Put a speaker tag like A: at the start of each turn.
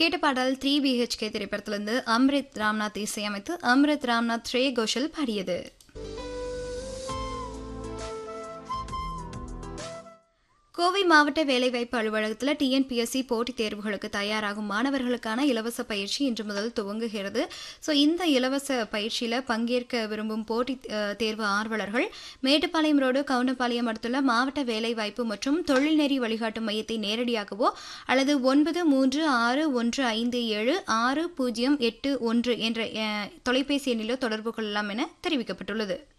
A: கேட்ட பாடல் three BHK திரைப்படத்திலிருந்து அம்ரித் ராம்நாத் இசையமைத்து அம்ரித் ராம்நாத் ஸ்ரே கோஷல் பாடியது கோவை மாவட்ட வேலைவாய்ப்பு அலுவலகத்தில் டிஎன்பிஎஸ்சி போட்டித் தேர்வுகளுக்கு தயாராகும் மாணவர்களுக்கான இலவச பயிற்சி இன்று முதல் துவங்குகிறது ஸோ இந்த இலவச பயிற்சியில் பங்கேற்க விரும்பும் போட்டித் அஹ், தேர்வு ஆர்வலர்கள் மேட்டுப்பாளையம் ரோடு கவுண்டபாளையம் அடுத்துள்ள மாவட்ட வேலைவாய்ப்பு மற்றும் தொழில்நெறி வழிகாட்டும் மையத்தை நேரடியாகவோ அல்லது ஒன்பது மூன்று ஆறு ஒன்று ஐந்து ஏழு ஆறு பூஜ்ஜியம் எட்டு ஒன்று என்ற அஹ், தொலைபேசி எண்ணிலோ தொடர்பு கொள்ளலாம் என தெரிவிக்கப்பட்டுள்ளது